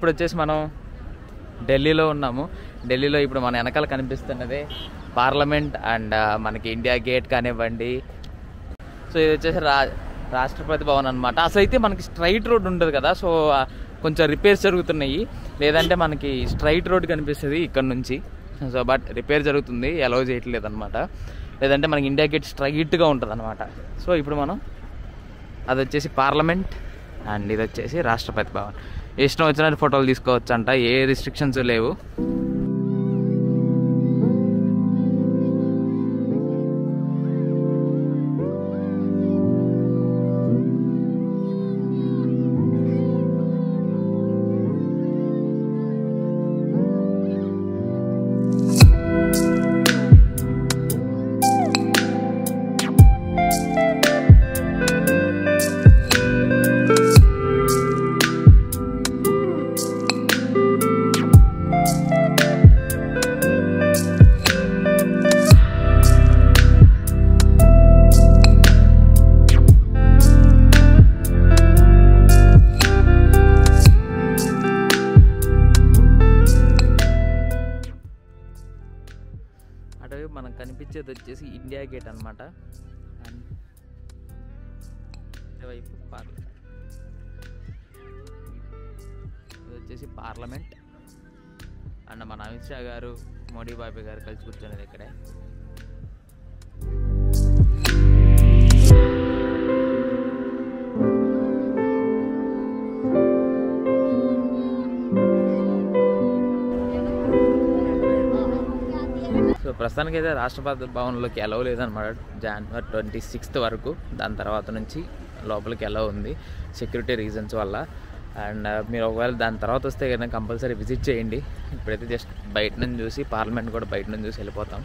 ఇప్పుడు వచ్చేసి మనం ఢిల్లీలో ఉన్నాము ఢిల్లీలో ఇప్పుడు మన వెనకాల కనిపిస్తున్నదే పార్లమెంట్ అండ్ మనకి ఇండియా గేట్ కానివ్వండి సో ఇది వచ్చేసి రా రాష్ట్రపతి భవన్ అనమాట అసలు అయితే మనకి స్ట్రైట్ రోడ్ ఉండదు కదా సో ఆ, కొంచెం రిపేర్స్ జరుగుతున్నాయి లేదంటే మనకి స్ట్రైట్ రోడ్ కనిపిస్తుంది ఇక్కడ నుంచి సో బట్ రిపేర్ జరుగుతుంది అలౌ చేయట్లేదు అనమాట లేదంటే మనకి ఇండియా గేట్ స్ట్రైట్గా ఉంటుంది అనమాట సో ఇప్పుడు మనం అది వచ్చేసి పార్లమెంట్ అండ్ ఇది వచ్చేసి రాష్ట్రపతి భవన్ ఇష్టం వచ్చినట్టు ఫోటోలు తీసుకోవచ్చు అంట ఏ రిస్ట్రిక్షన్స్ లేవు అటువైపు మనకు కనిపించేది వచ్చేసి ఇండియా గేట్ అనమాట అండ్ ఇటువైపు పార్లమెంట్ ఇది వచ్చేసి పార్లమెంట్ అండ్ మన అమిత్ షా గారు మోడీ బాబు గారు కలిసి కూర్చునేది ఇక్కడే సో ప్రస్తుతానికి అయితే రాష్ట్రపతి భవన్లోకి ఎలవ్ లేదనమాట జనవరి ట్వంటీ సిక్స్త్ వరకు దాని తర్వాత నుంచి లోపలికి ఎలవ్ ఉంది సెక్యూరిటీ రీజన్స్ వల్ల అండ్ మీరు ఒకవేళ దాని తర్వాత వస్తే కనుక కంపల్సరీ విజిట్ చేయండి ఇప్పుడైతే జస్ట్ బయట నుంచి చూసి పార్లమెంట్ కూడా బయట నుంచి చూసి వెళ్ళిపోతాం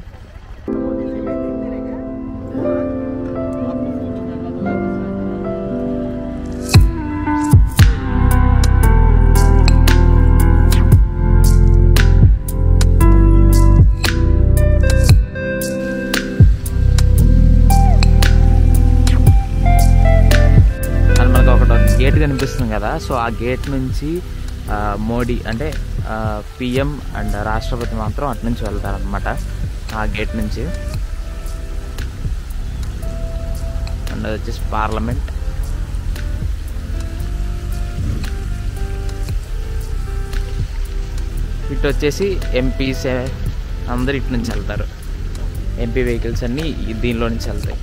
అండ్ మనకు ఒకటి గేట్ కనిపిస్తుంది కదా సో ఆ గేట్ నుంచి ఆ, మోడీ అంటే పిఎం అండ్ రాష్ట్రపతి మాత్రం అటు నుంచి వెళ్తారనమాట ఆ గేట్ నుంచి అండ్ అది వచ్చేసి పార్లమెంట్ ఇటు వచ్చేసి ఎంపీస్ అందరు ఇటు నుంచి వెళ్తారు ఎంపీ వెహికల్స్ అన్నీ ఈ- దీనిలో నుంచి వెళ్తాయి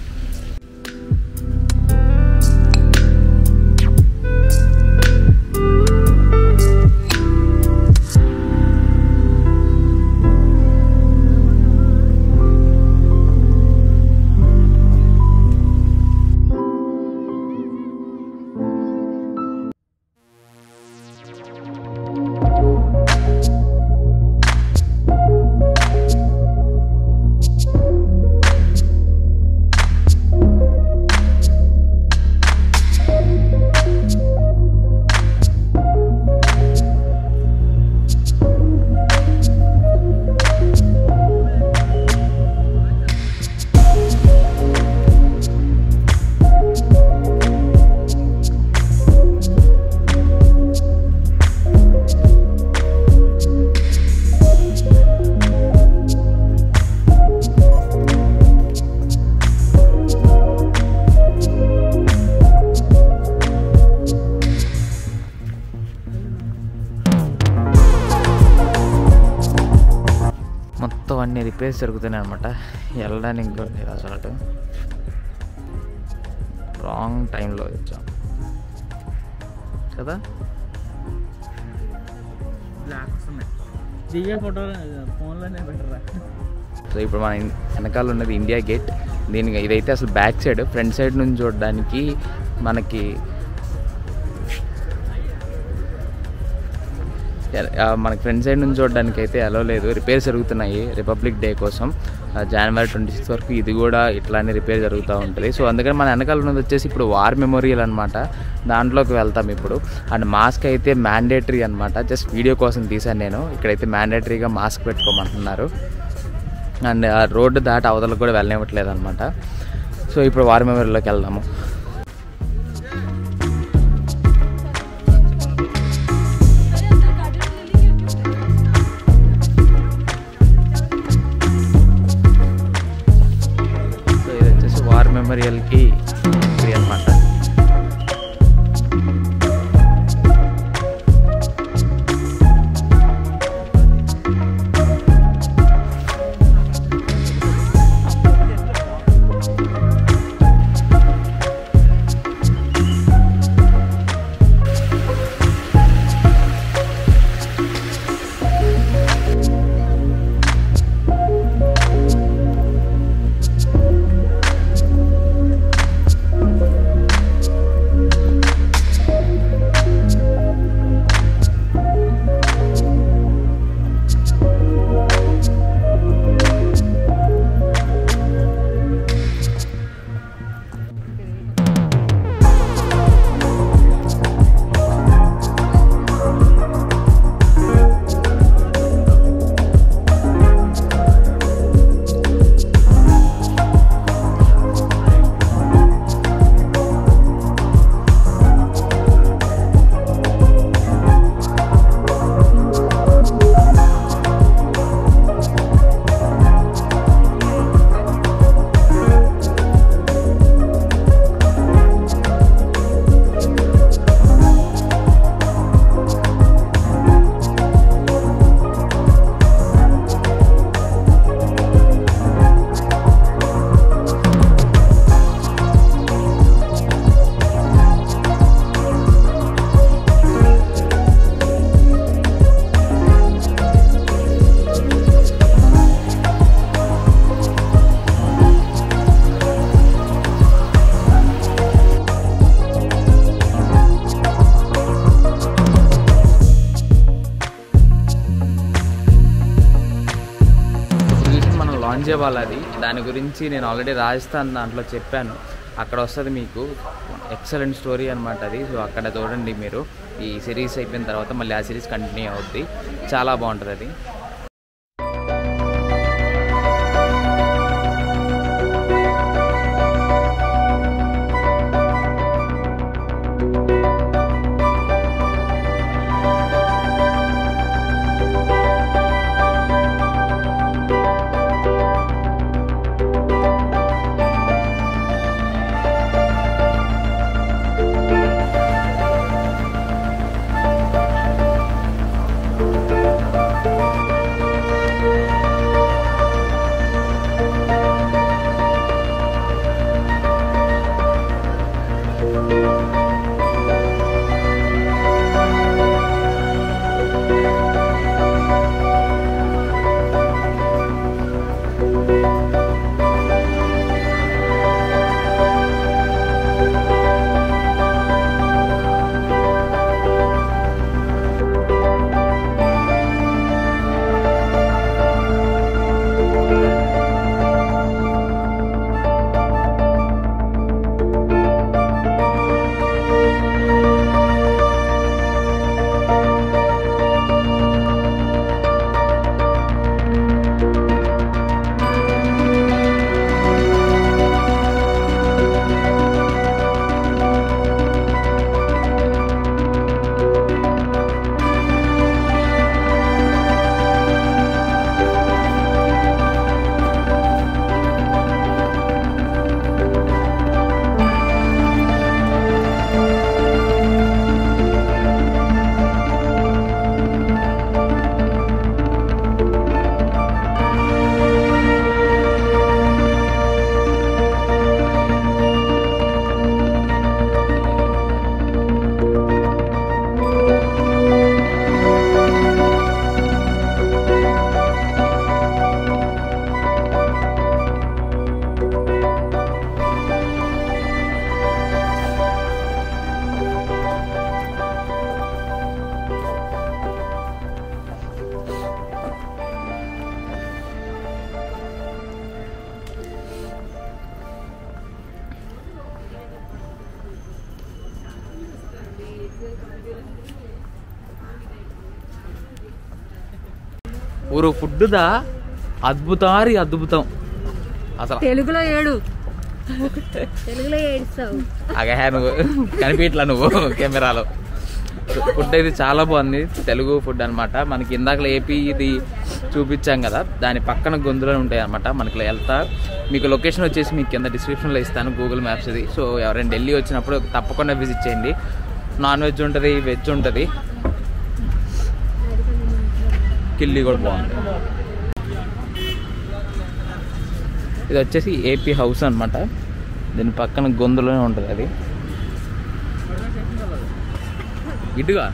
మొత్తం అన్ని రిపేర్స్ జరుగుతున్నాయి అనమాట వెళ్ళడానికి కూడా లేదు అసలు అటు రాంగ్ టైంలో వచ్చాం కదా బ్లాక్ వస్తున్నాయి దిగే ఫోటోలు ఫోన్లోనే బెటర్ రా సో ఇప్పుడు మన ఇన్- వెనకాల ఉన్నది ఇండియా గేట్ దీనికి ఇదైతే అసలు బ్యాక్ సైడ్ ఫ్రంట్ సైడ్ నుంచి చూడడానికి మనకి ఆ, మనకి ఫ్రంట్ సైడ్ నుంచి చూడడానికి అయితే అలో లేదు రిపేర్స్ జరుగుతున్నాయి రిపబ్లిక్ డే కోసం ఆ, జనవరి ట్వంటీ సిక్స్ వరకు ఇది కూడా ఇట్లానే రిపేర్ జరుగుతూ ఉంటుంది సో అందుకని మన వెనకాల ఉన్నది వచ్చేసి ఇప్పుడు వార్ మెమోరియల్ అనమాట దాంట్లోకి వెళ్తాం ఇప్పుడు అండ్ మాస్క్ అయితే మ్యాండేటరీ అనమాట జస్ట్ వీడియో కోసం తీశాను నేను ఇక్కడైతే మ్యాండేటరీగా మాస్క్ పెట్టుకోమంటున్నారు అండ్ ఆ రోడ్డు దాటి అవతలకు కూడా వెళ్ళనివ్వట్లేదు అనమాట సో ఇప్పుడు వార్ మెమోరియల్లోకి వెళ్దాము మెమోరియల్కి ఫ్రీ అనమాట ఇప్పుడు చూసి మనం లాంచ్ చేయాలి అది దాని గురించి నేను ఆల్రెడీ రాజస్థాన్ దాంట్లో చెప్పాను అక్కడ వస్తుంది మీకు ఎక్సలెంట్ స్టోరీ అనమాట అది సో అక్కడ చూడండి మీరు ఈ సిరీస్ అయిపోయిన తర్వాత మళ్ళీ ఆ సిరీస్ కంటిన్యూ అవుద్ది చాలా బాగుంటుంది అది ఊరు ఫుడ్దా అద్భుతారి అద్భుతం అసలు తెలుగులో ఏడు తెలుగులో ఏడుస్తావు అగహా నువ్వు కనిపించట్లా నువ్వు కెమెరాలో ఫుడ్ అయితే చాలా బాగుంది తెలుగు ఫుడ్ అన్నమాట మనకి ఇందాక ఏపీ ఇది చూపించాం కదా దాని పక్కన గొంతులో ఉంటాయి అనమాట మనకి వెళ్తా మీకు లొకేషన్ వచ్చేసి మీకు కింద డిస్క్రిప్షన్లో ఇస్తాను గూగుల్ మ్యాప్స్ ఇది సో ఎవరైనా ఢిల్లీ వచ్చినప్పుడు తప్పకుండా విజిట్ చేయండి నాన్ వెజ్ ఉంటుంది వెజ్ ఉంటుంది కిల్లి కూడా బాగుంది ఇది వచ్చేసి ఏపీ హౌస్ అన్నమాట దీని పక్కన గొంతులోనే ఉంటుంది అది ఇటుగా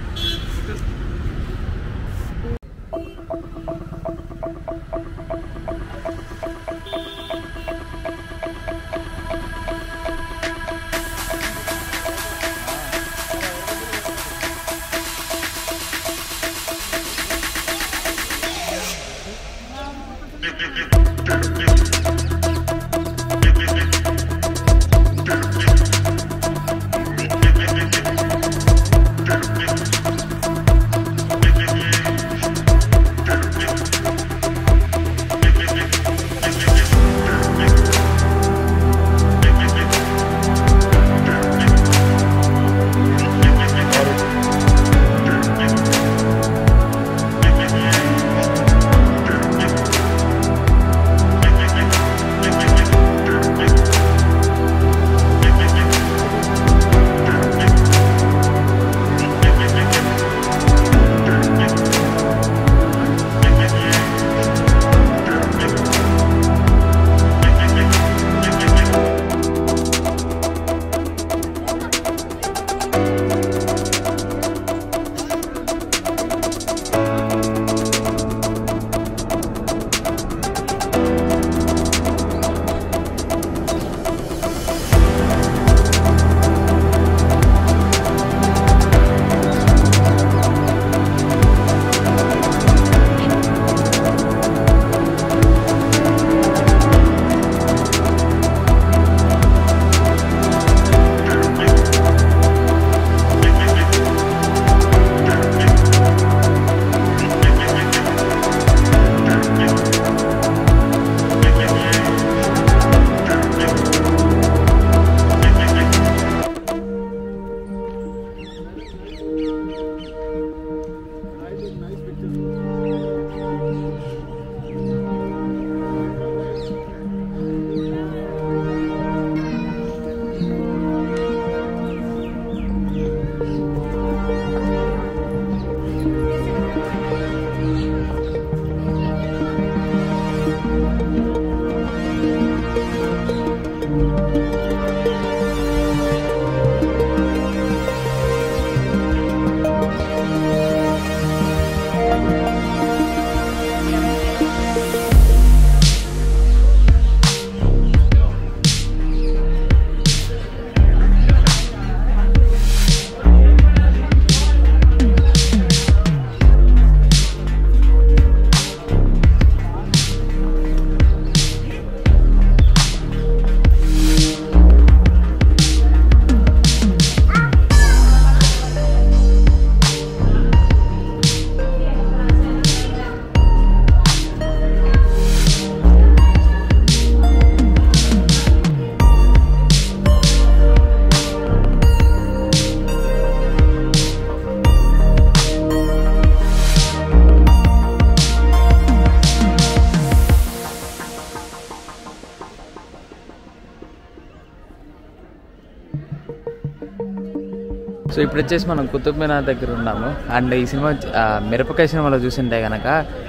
సో ఇప్పుడు వచ్చేసి మనం కుతుబ్ మినార్ దగ్గర ఉన్నాము అండ్ ఈ సినిమా ఆ, మిరపకాయ సినిమాలో చూసింటే కనుక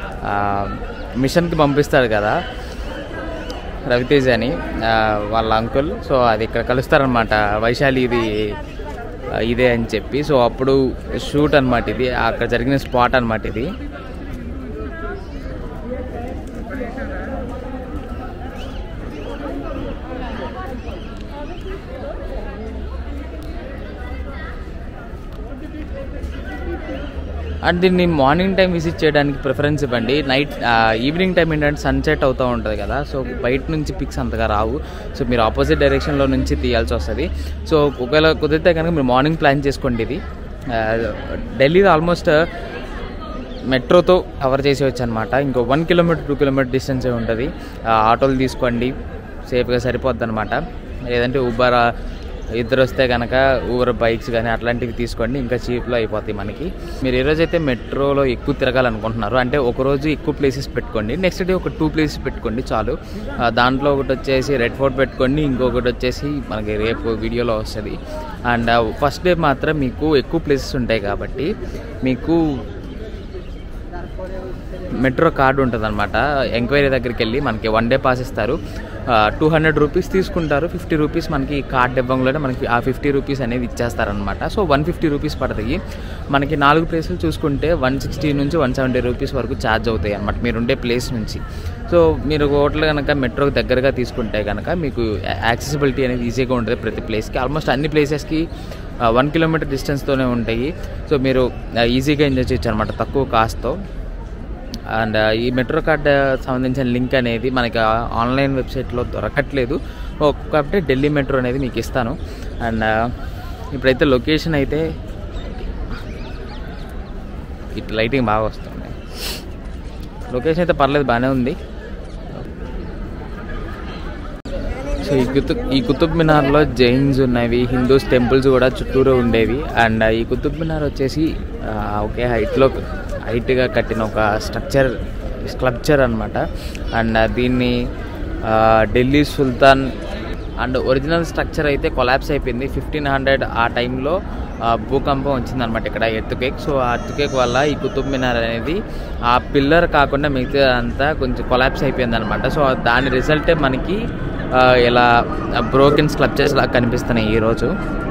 మిషన్కి పంపిస్తాడు కదా రవితేజ్ అని ఆ, వాళ్ళ అంకుల్ సో అది ఇక్కడ కలుస్తారనమాట వైశాలి ఇది ఆ, ఇదే అని చెప్పి సో అప్పుడు షూట్ అనమాట ఇది అక్కడ జరిగిన స్పాట్ అనమాట ఇది అండ్ దీన్ని మార్నింగ్ టైం విజిట్ చేయడానికి ప్రిఫరెన్స్ ఇవ్వండి నైట్ ఈవినింగ్ టైం ఏంటంటే సన్సెట్ అవుతూ ఉంటుంది కదా సో బయట నుంచి పిక్స్ అంతగా రావు సో మీరు ఆపోజిట్ డైరెక్షన్లో నుంచి తీయాల్సి వస్తుంది సో ఒకవేళ కుదిరితే కనుక మీరు మార్నింగ్ ప్లాన్ చేసుకోండి ఇది ఆ, ఢిల్లీలో ఆల్మోస్ట్ మెట్రోతో కవర్ చేసేవచ్చు అనమాట ఇంకో one kilometer two kilometer distance ఉంటుంది ఆ, ఆటోలు తీసుకోండి సేఫ్గా సరిపోద్ది అనమాట లేదంటే ఊబర్ ఇద్దరు వస్తే కనుక ఊబర్ బైక్స్ కానీ అట్లాంటివి తీసుకోండి ఇంకా చీప్లో అయిపోతాయి మనకి మీరు ఏ రోజైతే మెట్రోలో ఎక్కువ తిరగాలనుకుంటున్నారు అంటే ఒక రోజు ఎక్కువ ప్లేసెస్ పెట్టుకోండి నెక్స్ట్ డే ఒక టూ ప్లేసెస్ పెట్టుకోండి చాలు ఆ, దాంట్లో ఒకటి వచ్చేసి రెడ్ ఫోర్ట్ పెట్టుకోండి ఇంకొకటి వచ్చేసి మనకి రేపు వీడియోలో వస్తుంది అండ్ ఫస్ట్ డే మాత్రం మీకు ఎక్కువ ప్లేసెస్ ఉంటాయి కాబట్టి మీకు మెట్రో కార్డు ఉంటుంది అనమాట ఎంక్వైరీ దగ్గరికి వెళ్ళి మనకి వన్ డే పాస్ ఇస్తారు టూ హండ్రెడ్ రూపీస్ తీసుకుంటారు ఫిఫ్టీ రూపీస్ మనకి కార్డ్ ఇవ్వంలోనే మనకి ఆ ఫిఫ్టీ రూపీస్ అనేది ఇచ్చేస్తారనమాట సో వన్ ఫిఫ్టీ రూపీస్ పడతాయి మనకి నాలుగు ప్లేసులు చూసుకుంటే వన్ సిక్స్టీ నుంచి వన్ సెవెంటీ రూపీస్ వరకు ఛార్జ్ అవుతాయి అనమాట మీరు ఉండే ప్లేస్ నుంచి సో మీరు హోటల్ కనుక మెట్రోకి దగ్గరగా తీసుకుంటే కనుక మీకు యాక్సెసిబిలిటీ అనేది ఈజీగా ఉంటుంది ప్రతి ప్లేస్కి ఆల్మోస్ట్ అన్ని ప్లేసెస్కి వన్ కిలోమీటర్ డిస్టెన్స్తోనే ఉంటాయి సో మీరు ఈజీగా ఎంజాయ్ చేయొచ్చు అనమాట తక్కువ కాస్ట్తో అండ్ ఈ మెట్రో కార్డ్ సంబంధించిన లింక్ అనేది మనకి ఆన్లైన్ వెబ్సైట్లో దొరకట్లేదు ఓ- కాబట్టి ఢిల్లీ మెట్రో అనేది మీకు ఇస్తాను అండ్ ఇప్పుడైతే లొకేషన్ అయితే ఇటు లైటింగ్ బాగా వస్తుంది లొకేషన్ అయితే పర్లేదు బాగానే ఉంది సో ఈ కుతుబ్ ఈ కుతుబ్ మినార్లో జైన్స్ ఉన్నవి హిందూస్ టెంపుల్స్ కూడా చుట్టూరు ఉండేవి అండ్ ఈ కుతుబ్ మినార్ వచ్చేసి ఆ, ఒకే హైట్లో హైట్గా కట్టిన ఒక స్ట్రక్చర్ స్క్లప్చర్ అనమాట అండ్ దీన్ని ఆ, ఢిల్లీ సుల్తాన్ అండ్ ఒరిజినల్ స్ట్రక్చర్ అయితే కొలాప్స్ అయిపోయింది ఫిఫ్టీన్ హండ్రెడ్ ఆ టైంలో భూకంపం వచ్చిందనమాట ఇక్కడ ఎర్త్కేక్ సో ఆ ఎర్త్కేక్ వల్ల ఈ కుతుబ్ మినార్ అనేది ఆ పిల్లర్ కాకుండా మిగతా అంతా కొంచెం కొలాప్స్ అయిపోయింది అనమాట సో దాని రిజల్టే మనకి ఆ, ఇలా బ్రోకెన్ స్క్లప్చర్స్ లాగా కనిపిస్తున్నాయి ఈరోజు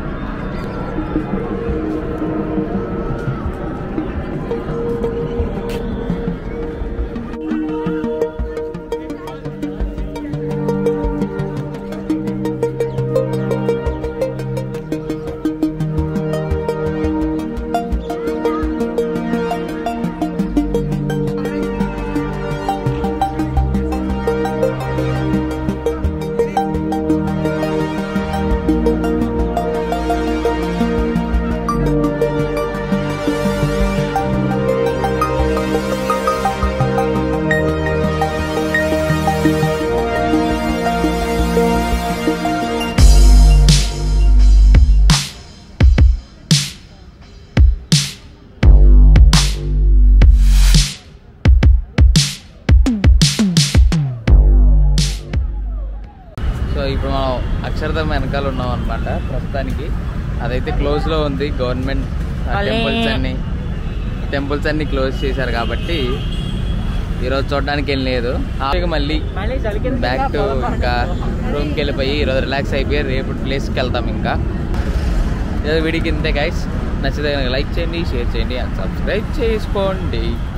సో ఇప్పుడు మనం అక్షరధామ వెనకాల ఉన్నాం అనమాట ప్రస్తుతానికి అదైతే క్లోజ్లో ఉంది గవర్నమెంట్ అలే. టెంపుల్స్ అన్ని టెంపుల్స్ అన్ని క్లోజ్ చేశారు కాబట్టి ఈరోజు చూడడానికి ఏం లేదు ఇక మళ్ళీ మళ్ళీ చలికి బ్యాక్ టు ఇంకా రూమ్కి వెళ్ళిపోయి ఈరోజు రిలాక్స్ అయిపోయి రేపు ప్లేస్కి వెళ్తాం ఇంకా ఈరోజు వీడికి ఇంతే గైస్ నచ్చితే కనుక లైక్ చేయండి షేర్ చేయండి అండ్ సబ్స్క్రైబ్ చేసుకోండి